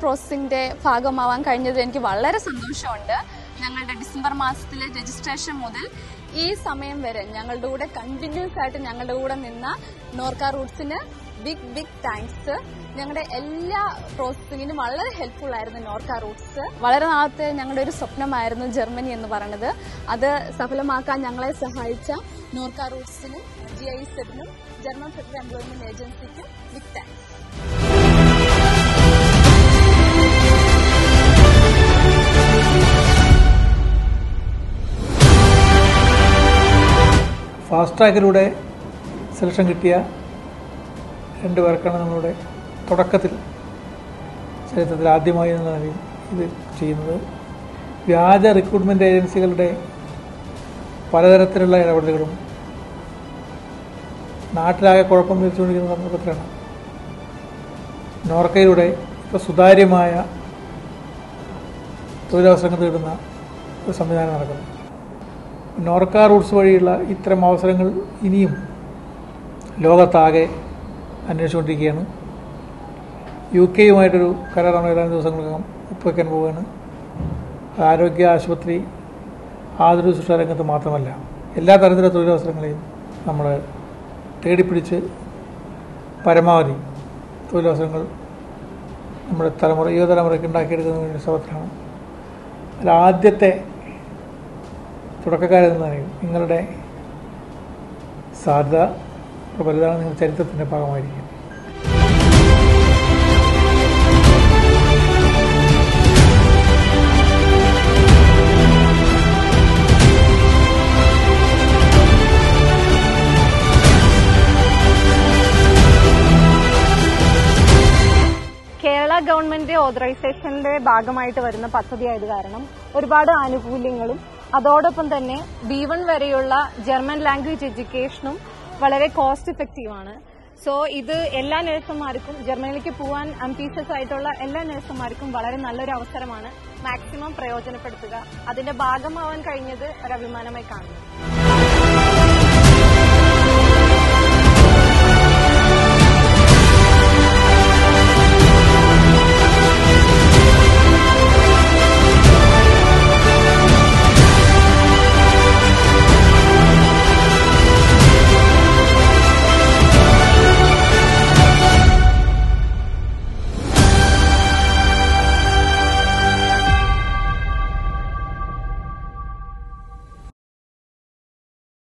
പ്രോസസ്സിന്റെ ഭാഗമാവാൻ കഴിഞ്ഞതിൽ എനിക്ക് വളരെ സന്തോഷമുണ്ട് ഞങ്ങളുടെ ഡിസംബർ മാസത്തിലെ രജിസ്ട്രേഷൻ മുതൽ ഈ സമയം വരെ ഞങ്ങളുടെ കൂടെ കണ്ടിന്യൂസ് ആയിട്ട് ഞങ്ങളുടെ കൂടെ നിന്ന നോർക്ക റൂട്ട്സിന് ബിഗ് ബിഗ് താങ്ക്സ് ഞങ്ങളുടെ എല്ലാ പ്രോസസ്സിങ്ങിനും വളരെ ഹെൽപ്ഫുൾ ആയിരുന്നു നോർക്ക റൂട്ട്സ് വളരെ നാളത്തെ ഞങ്ങളുടെ ഒരു സ്വപ്നമായിരുന്നു ജർമ്മനി എന്ന് പറയുന്നത് അത് സഫലമാക്കാൻ ഞങ്ങളെ സഹായിച്ച നോർക്ക റൂട്ട്സിനും ജി ഐ സെറ്റിനും ജർമ്മൻ ഫെഡറൽ എംപ്ലോയ്മെന്റ് ഏജൻസിക്കും ബിഗ് താങ്ക്സ് ഫാസ്റ്റ് ട്രാക്കിലൂടെ സെലക്ഷൻ കിട്ടിയ രണ്ട് പേർക്കാണ് നമ്മളുടെ തുടക്കത്തിൽ ചരിത്രത്തിൽ ആദ്യമായി എന്ന നിലയിൽ ഇത് ചെയ്യുന്നത് വ്യാജ റിക്രൂട്ട്മെൻറ്റ് ഏജൻസികളുടെ പലതരത്തിലുള്ള ഇടപെടലുകളും നാട്ടിലാകെ കുഴപ്പം വിരിച്ചുകൊണ്ടിരിക്കുന്ന സന്ദർഭത്തിലാണ് നോർക്കയിലൂടെ ഇപ്പോൾ സുതാര്യമായ തൊഴിലവസരങ്ങൾ നേടുന്ന ഒരു സംവിധാനം നടക്കുന്നു നോർക്ക റൂട്ട്സ് വഴിയുള്ള ഇത്തരം അവസരങ്ങൾ ഇനിയും ലോകത്താകെ അന്വേഷിച്ചുകൊണ്ടിരിക്കുകയാണ് യു കെയുമായിട്ടൊരു കരാർ നമ്മൾ ഏതാനും ദിവസങ്ങൾക്കകം ഒപ്പുവെക്കാൻ പോവുകയാണ് ആരോഗ്യ ആശുപത്രി ആതുര ശുശ്രൂഷ രംഗത്ത് മാത്രമല്ല എല്ലാ തരത്തിലുള്ള തൊഴിലവസരങ്ങളെയും നമ്മൾ തേടിപ്പിടിച്ച് പരമാവധി തൊഴിലവസരങ്ങൾ നമ്മുടെ തലമുറ യുവതലമുറയ്ക്ക് ഉണ്ടാക്കിയെടുക്കുന്നതിന് വേണ്ടി ശ്രമത്തിലാണ് അതിൽ ആദ്യത്തെ തുടക്കക്കാരെന്ന നിലയിൽ നിങ്ങളുടെ സാധ്യത വലുതാണ് നിങ്ങൾ ചരിത്രത്തിൻ്റെ ഭാഗമായിരിക്കും കേരള ഗവൺമെന്റ് ഓതറൈസേഷന്റെ ഭാഗമായിട്ട് വരുന്ന പദ്ധതി ആയത് കാരണം ഒരുപാട് ആനുകൂല്യങ്ങളും അതോടൊപ്പം തന്നെ ബി വൺ വരെയുള്ള ജർമ്മൻ ലാംഗ്വേജ് എഡ്യൂക്കേഷനും വളരെ കോസ്റ്റ് ഇഫക്റ്റീവ് ആണ് സോ ഇത് എല്ലാ നഴ്സുമാർക്കും ജർമ്മനിലേക്ക് പോകാൻ അംബീഷ്യസ് ആയിട്ടുള്ള എല്ലാ നഴ്സുമാർക്കും വളരെ നല്ലൊരു അവസരമാണ് മാക്സിമം പ്രയോജനപ്പെടുത്തുക അതിന്റെ ഭാഗമാവാൻ കഴിഞ്ഞത് ഒരു അഭിമാനമായി കാണുന്നു